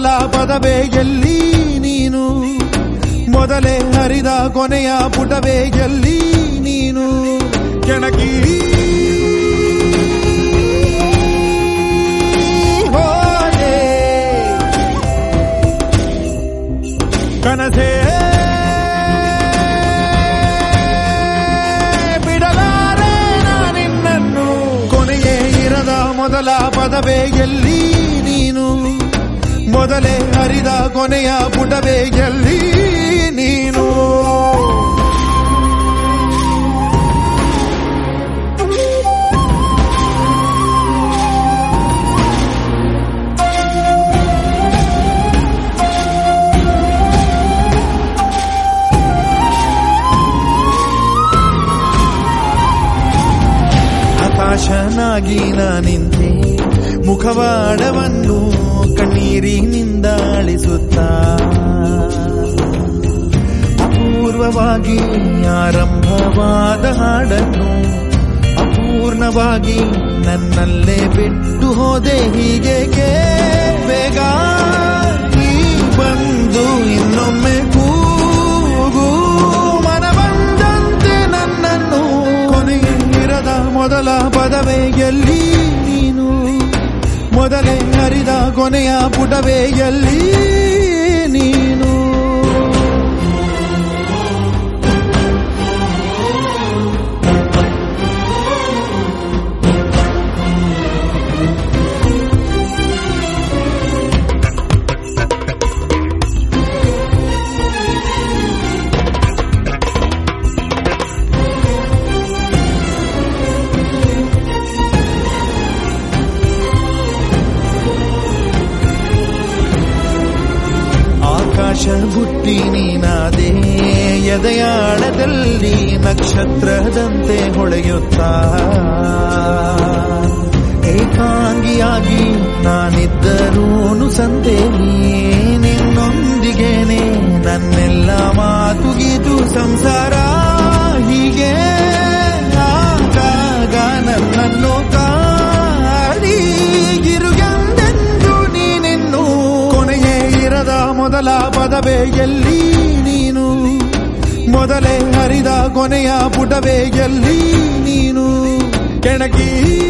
ಪದವೇ ಎಲ್ಲಿ ನೀನು ಮೊದಲೇ ಹರಿದ ಕೊನೆಯ ಪುಟವೇ ಎಲ್ಲಿ ನೀನು ಕೆಣಕಿ ಹೋದೆ ಕನಸೇ ಬಿಡಲಾರೆ ನಿನ್ನನ್ನು ಕೊನೆಯೇ ಇರದ ಮೊದಲ ಪದವೇ ಎಲ್ಲಿ ನೀನು ಮೊದಲೇ ಹರಿದ ಕೊನೆಯ ಪುಟವೇ ಎಲ್ಲಿ ನೀನು ಹತಾಶನಾಗಿ ನಿಂತೆ ಮುಖವಾಡವನ್ನು ಕಣ್ಣೀರಿನಿಂದ ಅಳಿಸುತ್ತಾ ಅಪೂರ್ವವಾಗಿ ಆರಂಭವಾದ ಹಾಡನ್ನು ಅಪೂರ್ಣವಾಗಿ ನನ್ನಲ್ಲೇ ಬಿಟ್ಟು ಹೋದೆ ಹೀಗೆ ಬೇಗ ಈ ಬಂದು ಇನ್ನೊಮ್ಮೆ ಕೂಗು ಮನ ಬಂದಂತೆ ನನ್ನನ್ನು ಕೊನೆಗೆ ಇರದ ಮೊದಲ ಪದವೇ ಎಲ್ಲಿ ನೀನು ಮೊದಲೇ ಹರಿದ ಕೊನೆಯ ಪುಟವೇ ಎಲ್ಲಿ ನೀನು ಆಕಾಶ ಬುಟ್ಟಿ ನೀನಾದೆ ಎದೆಯಾಳದಲ್ಲಿ ನಕ್ಷತ್ರದಂತೆ ಹೊಳೆಯುತ್ತಾ ಏಕಾಂಗಿಯಾಗಿ ನಾನಿದ್ದರೂನು ಸಂತೆ ನಿನ್ನೊಂದಿಗೇನೆ ನನ್ನೆಲ್ಲ ಮಾತುಗೀತು ಸಂಸಾರ ಹೀಗೆ ಆಗಾಗ ನನ್ನನ್ನು ಕಾಡಿಗಿರುಗೆಂದೆಂದು ನೀನೆನ್ನು ಕೊನೆಯೇ ಇರದ ಮೊದಲ ಪದವೇ ಎಲ್ಲಿ ನೀನು ಮೊದಲೇ ಹರಿದ ಕೊನೆಯ ಪುಟವೇ ಎಲ್ಲಿ ನೀನು ಕೆಣಕಿ